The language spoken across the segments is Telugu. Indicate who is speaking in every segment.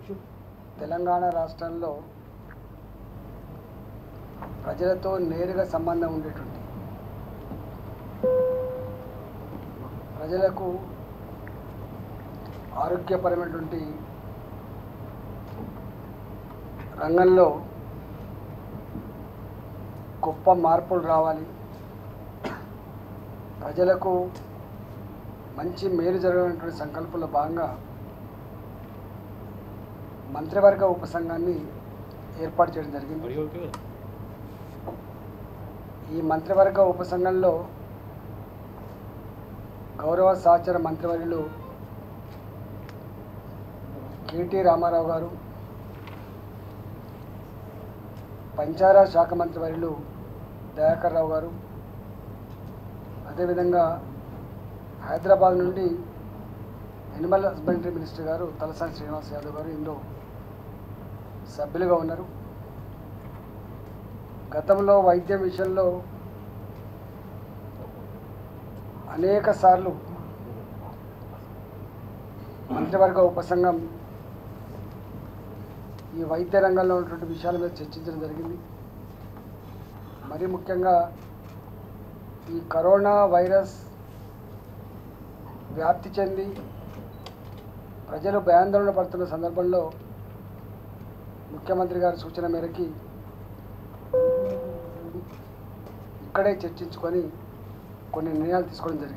Speaker 1: తెలంగాణ రాష్ట్రంలో ప్రజలతో నేరుగా సంబంధం ఉండేటువంటి ప్రజలకు ఆరోగ్యపరమైనటువంటి రంగంలో గొప్ప మార్పులు రావాలి ప్రజలకు మంచి మేలు జరగనటువంటి సంకల్పంలో భాగంగా మంత్రివర్గ ఉపసంఘాన్ని ఏర్పాటు చేయడం జరిగింది ఈ మంత్రివర్గ ఉపసంఘంలో గౌరవ సహచర మంత్రివర్యులు కేటీ రామారావు గారు పంచాయరాజ్ శాఖ మంత్రివర్యులు దయాకర్ రావు గారు అదేవిధంగా హైదరాబాద్ నుండి ఎనిమల్ హస్బెండరీ మినిస్టర్ గారు తలసాని శ్రీనివాస్ యాదవ్ గారు ఇందులో సభ్యులుగా ఉన్నారు గతంలో వైద్యం విషయంలో అనేక సార్లు మంత్రివర్గ ఉపసంఘం ఈ వైద్య రంగంలో ఉన్నటువంటి విషయాల మీద చర్చించడం జరిగింది మరీ ముఖ్యంగా ఈ కరోనా వైరస్ వ్యాప్తి చెంది ప్రజలు భయాందోళన పడుతున్న సందర్భంలో ముఖ్యమంత్రి గారి సూచన మేరకి ఇక్కడే చర్చించుకొని కొన్ని నిర్ణయాలు తీసుకోవడం జరిగింది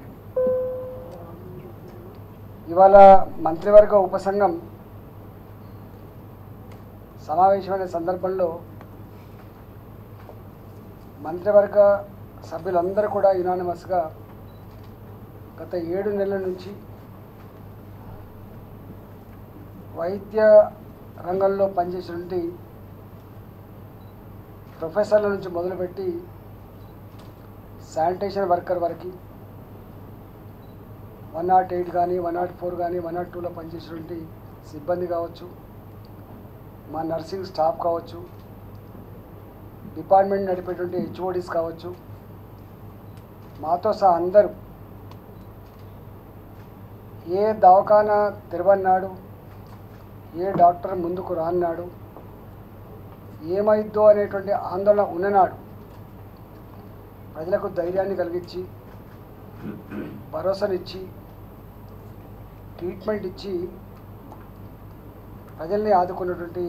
Speaker 1: ఇవాళ మంత్రివర్గ ఉపసంఘం సమావేశమైన సందర్భంలో మంత్రివర్గ సభ్యులందరూ కూడా యునానిమస్గా గత ఏడు నెలల నుంచి వైద్య రంగంలో పనిచేసినటువంటి ప్రొఫెసర్ల నుంచి మొదలుపెట్టి శానిటేషన్ వర్కర్ వరకు వన్ నాట్ ఎయిట్ కానీ వన్ నాట్ ఫోర్ కానీ వన్ నాట్ టూలో పనిచేసినటువంటి సిబ్బంది కావచ్చు మా నర్సింగ్ స్టాఫ్ కావచ్చు డిపార్ట్మెంట్ నడిపేటువంటి హెచ్ఓడీస్ కావచ్చు మాతో సహా అందరూ ఏ దవాఖానా తెరవన్నాడు ఏ డాక్టర్ ముందుకు రాన్నాడు ఏమైద్దో అనేటువంటి ఆందోళన ఉన్ననాడు ప్రజలకు ధైర్యాన్ని కలిగించి భరోసానిచ్చి ట్రీట్మెంట్ ఇచ్చి ప్రజల్ని ఆదుకున్నటువంటి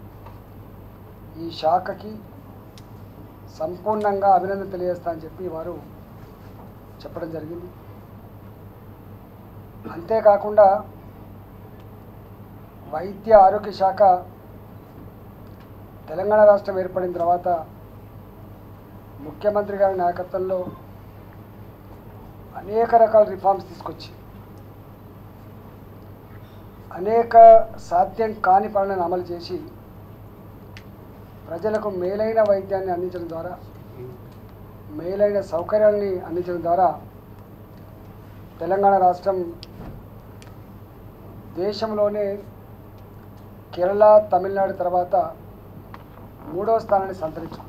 Speaker 1: ఈ శాఖకి సంపూర్ణంగా అభినందన తెలియజేస్తా అని చెప్పి వారు చెప్పడం జరిగింది అంతేకాకుండా వైద్య ఆరోగ్య శాఖ తెలంగాణ రాష్ట్రం ఏర్పడిన తర్వాత ముఖ్యమంత్రి గారి నాయకత్వంలో అనేక రకాల రిఫార్మ్స్ తీసుకొచ్చి అనేక సాధ్యం కాని పనులను అమలు చేసి ప్రజలకు మేలైన వైద్యాన్ని అందించడం ద్వారా మేలైన సౌకర్యాల్ని అందించడం ద్వారా తెలంగాణ రాష్ట్రం దేశంలోనే కేరళ తమిళనాడు తర్వాత మూడవ స్థానాన్ని సంతరించుకున్నది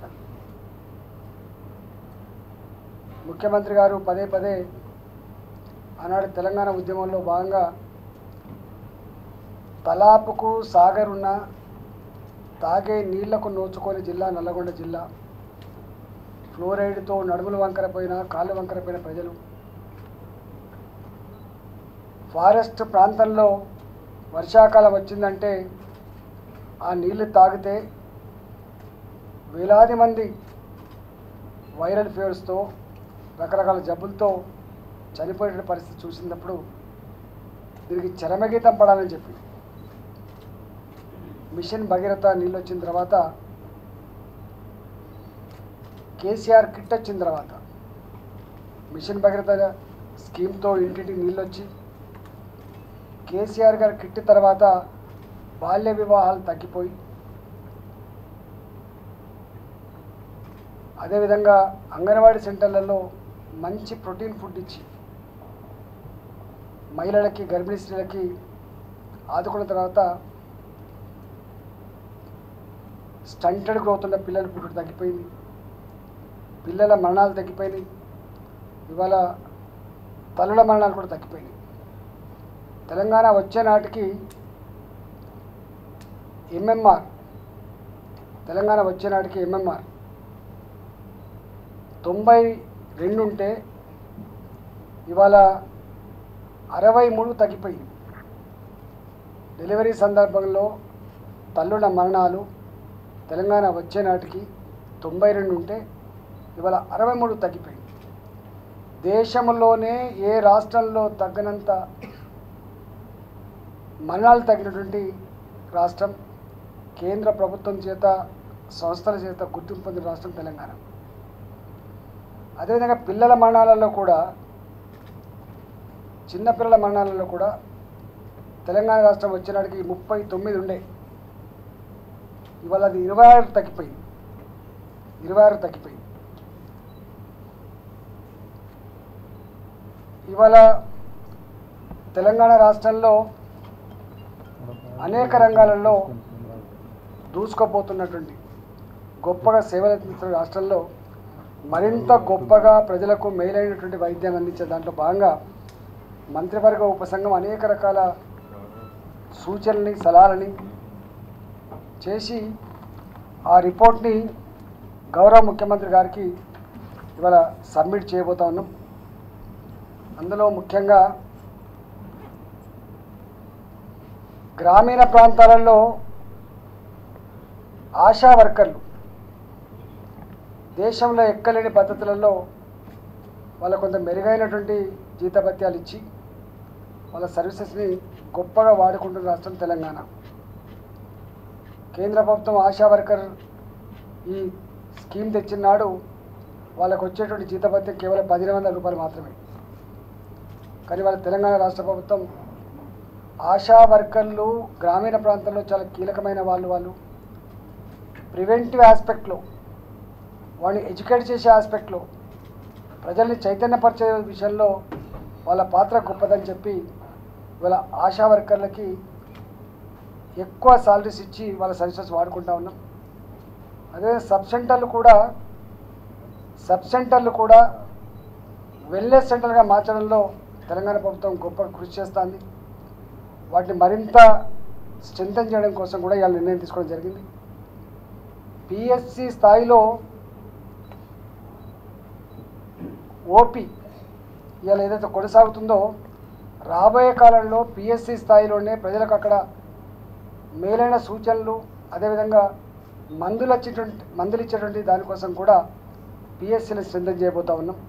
Speaker 1: ముఖ్యమంత్రి గారు పదే పదే ఆనాడు తెలంగాణ ఉద్యమంలో భాగంగా తలాపుకు సాగర్ ఉన్న తాగే నీళ్లకు నోచుకొని జిల్లా నల్లగొండ జిల్లా ఫ్లోరైడ్తో నడుములు వంకరపోయిన కాళ్ళు వంకరపోయిన ప్రజలు ఫారెస్ట్ ప్రాంతంలో వర్షాకాలం వచ్చిందంటే ఆ నీళ్లు తాగితే వేలాది మంది వైరల్ ఫీవర్స్తో రకరకాల జబ్బులతో చనిపోయే పరిస్థితి చూసినప్పుడు దీనికి చరమగీతం పడాలని చెప్పి మిషన్ భగీరథ నీళ్ళు వచ్చిన తర్వాత కేసీఆర్ కిట్ వచ్చిన తర్వాత మిషన్ భగీరథ స్కీమ్తో ఇంటింటికి నీళ్ళు వచ్చి కేసీఆర్ గారి కిట్ తర్వాత బాల్య వివాహాలు తగ్గిపోయి అదేవిధంగా అంగన్వాడీ సెంటర్లలో మంచి ప్రోటీన్ ఫుడ్ ఇచ్చి మహిళలకి గర్భిణీ స్త్రీలకి ఆదుకున్న తర్వాత స్టంటెడ్ గ్రోత్ ఉన్న పిల్లల పుట్టుడు తగ్గిపోయింది పిల్లల మరణాలు తగ్గిపోయినాయి ఇవాళ తల్లుల మరణాలు కూడా తగ్గిపోయినాయి తెలంగాణ వచ్చే నాటికి ఎంఎంఆర్ తెలంగాణ వచ్చే నాటికి ఎంఎంఆర్ తొంభై రెండు ఉంటే ఇవాళ అరవై మూడు తగ్గిపోయింది డెలివరీ సందర్భంలో తల్లుల మరణాలు తెలంగాణ వచ్చే నాటికి తొంభై రెండు ఉంటే ఇవాళ అరవై మూడు తగ్గిపోయింది దేశంలోనే ఏ రాష్ట్రంలో తగ్గనంత మరణాలు తగ్గినటువంటి రాష్ట్రం కేంద్ర ప్రభుత్వం చేత సంస్థల చేత గుర్తింపు పొందిన రాష్ట్రం తెలంగాణ అదేవిధంగా పిల్లల మరణాలలో కూడా చిన్నపిల్లల మరణాలలో కూడా తెలంగాణ రాష్ట్రం వచ్చినాడికి ముప్పై తొమ్మిది ఉండే ఇవాళ అది ఇరవై ఆరు తగ్గిపోయింది ఇరవై ఆరు తగ్గిపోయింది ఇవాళ తెలంగాణ రాష్ట్రంలో అనేక రంగాలలో దూసుకుపోతున్నటువంటి గొప్పగా సేవలు అందిస్తున్న రాష్ట్రంలో మరింత గొప్పగా ప్రజలకు మేలైనటువంటి వైద్యాన్ని అందించే దాంట్లో భాగంగా మంత్రివర్గ ఉపసంఘం అనేక రకాల సూచనల్ని సలహాలని చేసి ఆ రిపోర్ట్ని గౌరవ ముఖ్యమంత్రి గారికి ఇవాళ సబ్మిట్ చేయబోతా ఉన్నాం అందులో ముఖ్యంగా గ్రామీణ ప్రాంతాలలో ఆశా వర్కర్లు దేశంలో ఎక్కలేని పద్ధతులలో వాళ్ళ కొంత మెరుగైనటువంటి జీతభత్యాలు ఇచ్చి వాళ్ళ సర్వీసెస్ని గొప్పగా వాడుకుంటున్న రాష్ట్రం తెలంగాణ కేంద్ర ప్రభుత్వం ఆశా వర్కర్ ఈ స్కీమ్ తెచ్చిన నాడు వాళ్ళకు వచ్చేటువంటి జీతభత్యం కేవలం పదిహేను వందల రూపాయలు మాత్రమే కానీ వాళ్ళ తెలంగాణ రాష్ట్ర ప్రభుత్వం ఆశా వర్కర్లు గ్రామీణ ప్రాంతాల్లో చాలా కీలకమైన వాళ్ళు వాళ్ళు ప్రివెంటివ్ ఆస్పెక్ట్లో వాడిని ఎడ్యుకేట్ చేసే ఆస్పెక్ట్లో ప్రజల్ని చైతన్యపరిచే విషయంలో వాళ్ళ పాత్ర గొప్పదని చెప్పి ఇవాళ ఆశా వర్కర్లకి ఎక్కువ సాలరీస్ ఇచ్చి వాళ్ళ సర్వీసెస్ వాడుకుంటా ఉన్నాం అదే సబ్ సెంటర్లు కూడా సబ్ సెంటర్లు కూడా వెల్నెస్ సెంటర్గా మార్చడంలో తెలంగాణ ప్రభుత్వం గొప్ప కృషి చేస్తుంది వాటిని మరింత స్ట్రెంథన్ చేయడం కోసం కూడా ఇవాళ నిర్ణయం తీసుకోవడం జరిగింది పిఎస్సి స్థాయిలో ఓపీ ఇవాళ ఏదైతే కొనసాగుతుందో రాబోయే కాలంలో పిఎస్సి స్థాయిలోనే ప్రజలకు అక్కడ మేలైన సూచనలు అదేవిధంగా మందులు వచ్చేటువంటి మందులు ఇచ్చేటువంటి దానికోసం కూడా పిఎస్సీని స్ట్రెంథన్ చేయబోతా ఉన్నాం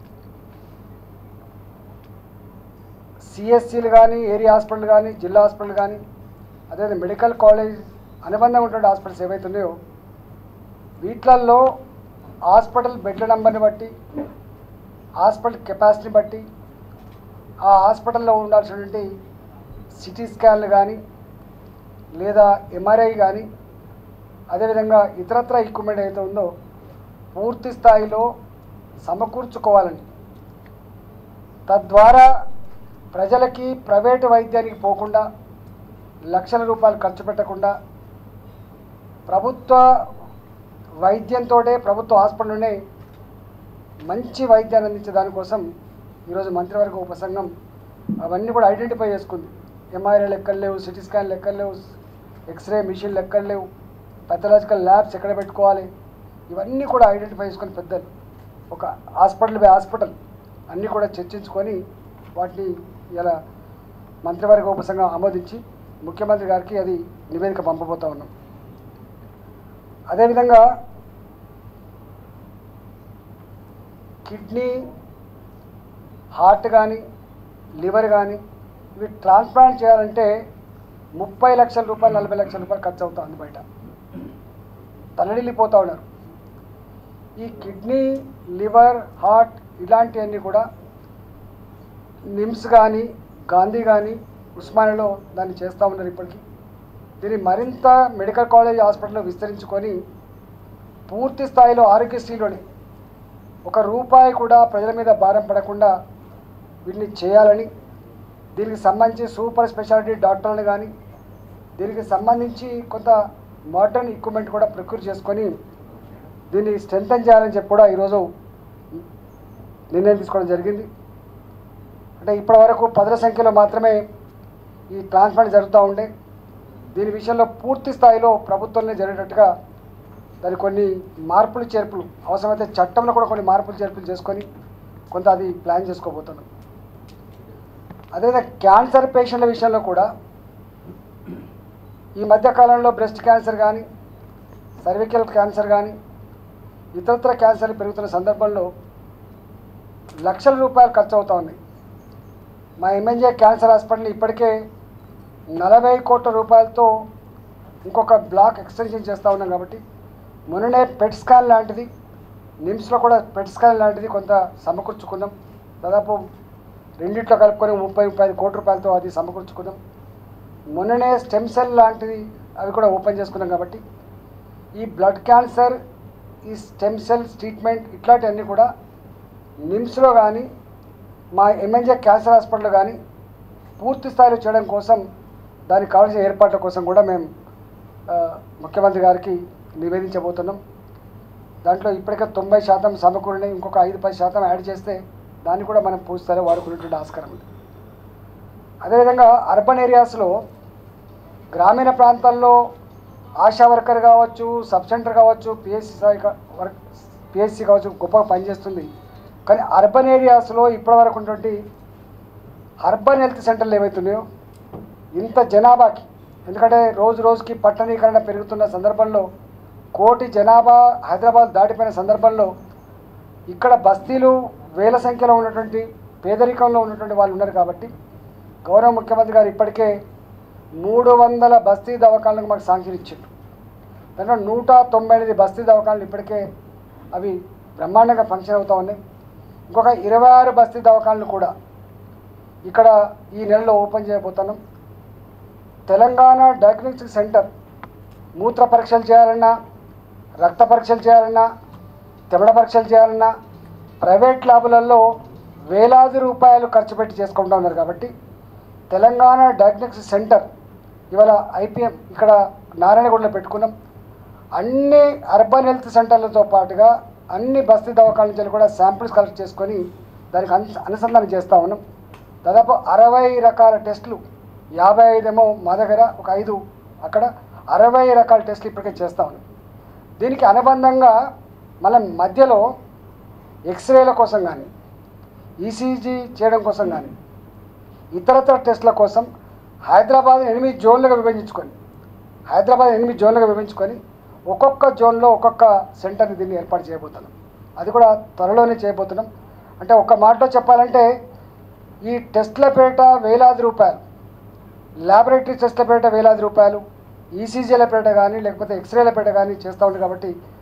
Speaker 1: సిఎస్సీలు కానీ ఏరియా హాస్పిటల్ కానీ జిల్లా హాస్పిటల్ కానీ అదేవిధంగా మెడికల్ కాలేజ్ అనుబంధంగా ఉన్నటువంటి హాస్పిటల్స్ ఏవైతే ఉన్నాయో వీటిలల్లో హాస్పిటల్ బెడ్ల నెంబర్ని బట్టి హాస్పిటల్ కెపాసిటీని బట్టి ఆ హాస్పిటల్లో ఉండాల్సినటువంటి సిటీ స్కాన్లు కానీ లేదా ఎంఆర్ఐ కానీ అదేవిధంగా ఇతరత్ర ఎక్విప్మెంట్ ఏదైతే ఉందో పూర్తి స్థాయిలో సమకూర్చుకోవాలని తద్వారా ప్రజలకి ప్రైవేటు వైద్యానికి పోకుండా లక్షల రూపాయలు ఖర్చు పెట్టకుండా ప్రభుత్వ వైద్యంతో ప్రభుత్వ హాస్పిటల్లోనే మంచి వైద్యాన్ని అందించే దానికోసం ఈరోజు మంత్రివర్గ ఉపసంఘం అవన్నీ కూడా ఐడెంటిఫై చేసుకుంది ఎంఆర్ఐ లెక్కలు లేవు సిటీ స్కాన్ లెక్కలు లేవు ఎక్స్రే మిషన్ లెక్కలు లేవు పెథలాజికల్ ల్యాబ్స్ ఎక్కడ పెట్టుకోవాలి ఇవన్నీ కూడా ఐడెంటిఫై చేసుకొని పెద్దలు ఒక హాస్పిటల్ బై హాస్పిటల్ అన్నీ కూడా చర్చించుకొని వాటిని ఇలా మంత్రివర్గ ఉపసంఘం ఆమోదించి ముఖ్యమంత్రి గారికి అది నివేదిక పంపబోతా ఉన్నాం అదేవిధంగా కిడ్నీ హార్ట్ కానీ లివర్ కానీ ఇవి ట్రాన్స్ప్లాంట్ చేయాలంటే ముప్పై లక్షల రూపాయలు నలభై లక్షల రూపాయలు ఖర్చు అవుతుంది బయట తల్లడిల్లిపోతూ ఉన్నారు ఈ కిడ్నీ లివర్ హార్ట్ ఇలాంటివన్నీ కూడా నిమ్స్ కానీ గాంధీ కానీ ఉస్మానియాలో దాన్ని చేస్తూ ఉన్నారు ఇప్పటికీ దీన్ని మరింత మెడికల్ కాలేజ్ హాస్పిటల్లో విస్తరించుకొని పూర్తి స్థాయిలో ఆరోగ్యశ్రీలోని ఒక రూపాయి కూడా ప్రజల మీద భారం పడకుండా వీటిని చేయాలని దీనికి సంబంధించి సూపర్ స్పెషాలిటీ డాక్టర్లు కానీ దీనికి సంబంధించి కొంత మోడర్న్ ఎక్విప్మెంట్ కూడా ప్రొక్యూర్ చేసుకొని దీన్ని స్ట్రెంథన్ చేయాలని చెప్పి కూడా ఈరోజు నిర్ణయం తీసుకోవడం జరిగింది అంటే ఇప్పటి వరకు పదుల సంఖ్యలో మాత్రమే ఈ ట్రాన్స్ప్లాంట్ జరుగుతూ ఉండే దీని విషయంలో పూర్తి స్థాయిలో ప్రభుత్వంలో జరిగేటట్టుగా దాని కొన్ని మార్పులు చేర్పులు అవసరమైతే చట్టంలో కూడా కొన్ని మార్పులు చేర్పులు చేసుకొని కొంత అది ప్లాన్ చేసుకోబోతున్నాం అదేవిధంగా క్యాన్సర్ పేషెంట్ల విషయంలో కూడా ఈ మధ్య కాలంలో బ్రెస్ట్ క్యాన్సర్ కానీ సర్వికల్ క్యాన్సర్ కానీ ఇతరత్ర క్యాన్సర్ పెరుగుతున్న సందర్భంలో లక్షల రూపాయలు ఖర్చు అవుతా ఉన్నాయి మా ఎంఎన్జే క్యాన్సర్ హాస్పిటల్ ఇప్పటికే నలభై కోట్ల రూపాయలతో ఇంకొక బ్లాక్ ఎక్స్టెన్షన్ చేస్తూ ఉన్నాం కాబట్టి మొన్ననే పెట్ స్కాన్ లాంటిది నిమ్స్లో కూడా పెట్ స్కాన్ లాంటిది కొంత సమకూర్చుకున్నాం దాదాపు రెండిట్లో కలుపుకొని ముప్పై ముప్పై ఐదు కోట్ల రూపాయలతో అది సమకూర్చుకున్నాం మొన్ననే స్టెమ్ సెల్ లాంటిది అవి కూడా ఓపెన్ చేసుకున్నాం కాబట్టి ఈ బ్లడ్ క్యాన్సర్ ఈ స్టెమ్ సెల్స్ ట్రీట్మెంట్ ఇట్లాంటివన్నీ కూడా నిమ్స్లో కానీ మా ఎంఎన్జే క్యాన్సర్ హాస్పిటల్లో కానీ పూర్తి స్థాయిలో చేయడం కోసం దానికి కావాల్సిన ఏర్పాట్ల కోసం కూడా మేము ఆ, ముఖ్యమంత్రి గారికి నివేదించబోతున్నాం దాంట్లో ఇప్పటికే తొంభై శాతం సమకూరినాయి ఇంకొక ఐదు పది శాతం యాడ్ చేస్తే దాన్ని కూడా మనం పూర్తి స్థాయిలో వాడుకునేటువంటి ఆస్కారం ఉంది అదేవిధంగా అర్బన్ ఏరియాస్లో గ్రామీణ ప్రాంతాల్లో ఆశా వర్కర్ కావచ్చు సబ్ సెంటర్ కావచ్చు పిఎస్సి స్థాయి కా- వర్క్ పిఎస్సి కావచ్చు గొప్పగా పనిచేస్తుంది కానీ అర్బన్ ఏరియాస్లో ఇప్పటివరకు ఉన్నటువంటి అర్బన్ హెల్త్ సెంటర్లు ఏవైతున్నాయో ఇంత జనాభాకి ఎందుకంటే రోజు రోజుకి పట్టణీకరణ పెరుగుతున్న సందర్భంలో కోటి జనాభా హైదరాబాద్ దాటిపోయిన సందర్భంలో ఇక్కడ బస్తీలు వేల సంఖ్యలో ఉన్నటువంటి పేదరికంలో ఉన్నటువంటి వాళ్ళు ఉన్నారు కాబట్టి గౌరవ ముఖ్యమంత్రి గారు ఇప్పటికే మూడు వందల బస్తీ దవాఖానలకు మాకు శాంక్షన్ ఇచ్చిండు దాంట్లో నూట తొంభై ఎనిమిది బస్తీ దవాఖానలు ఇప్పటికే అవి బ్రహ్మాండంగా ఫంక్షన్ అవుతా ఉన్నాయి ఇంకొక ఇరవై ఆరు బస్తీ దవాఖానలు కూడా ఇక్కడ ఈ నెలలో ఓపెన్ చేయబోతున్నాం తెలంగాణ డయాగ్నోస్టిక్ సెంటర్ మూత్ర పరీక్షలు చేయాలన్నా రక్త పరీక్షలు చేయాలన్నా తెమడ పరీక్షలు చేయాలన్నా ప్రైవేట్ ల్యాబులలో వేలాది రూపాయలు ఖర్చు పెట్టి చేసుకుంటా ఉన్నారు కాబట్టి తెలంగాణ డయాగ్నోస్టిక్ సెంటర్ ఇవాళ ఐపీఎం ఇక్కడ నారాయణగూడలో పెట్టుకున్నాం అన్ని అర్బన్ హెల్త్ సెంటర్లతో పాటుగా అన్ని బస్తీ దవాఖాన నుంచి కూడా శాంపిల్స్ కలెక్ట్ చేసుకొని దానికి అను అనుసంధానం చేస్తూ ఉన్నాం దాదాపు అరవై రకాల టెస్టులు యాభై ఐదేమో మా దగ్గర ఒక ఐదు అక్కడ అరవై రకాల టెస్టులు ఇప్పటికే చేస్తూ ఉన్నాం దీనికి అనుబంధంగా మన మధ్యలో ఎక్స్రేల కోసం కానీ ఈసీజీ చేయడం కోసం కానీ ఇతరతర టెస్టుల కోసం హైదరాబాద్ ఎనిమిది జోన్లుగా విభజించుకొని హైదరాబాద్ ఎనిమిది జోన్లుగా విభజించుకొని ఒక్కొక్క జోన్లో ఒక్కొక్క సెంటర్ని దీన్ని ఏర్పాటు చేయబోతున్నాం అది కూడా త్వరలోనే చేయబోతున్నాం అంటే ఒక మాటలో చెప్పాలంటే ఈ టెస్ట్ల పేట వేలాది రూపాయలు ల్యాబొరేటరీ టెస్ట్ల పేట వేలాది రూపాయలు ఈసీజీల పేట కానీ లేకపోతే ఎక్స్రేల పేట కానీ చేస్తూ ఉంది కాబట్టి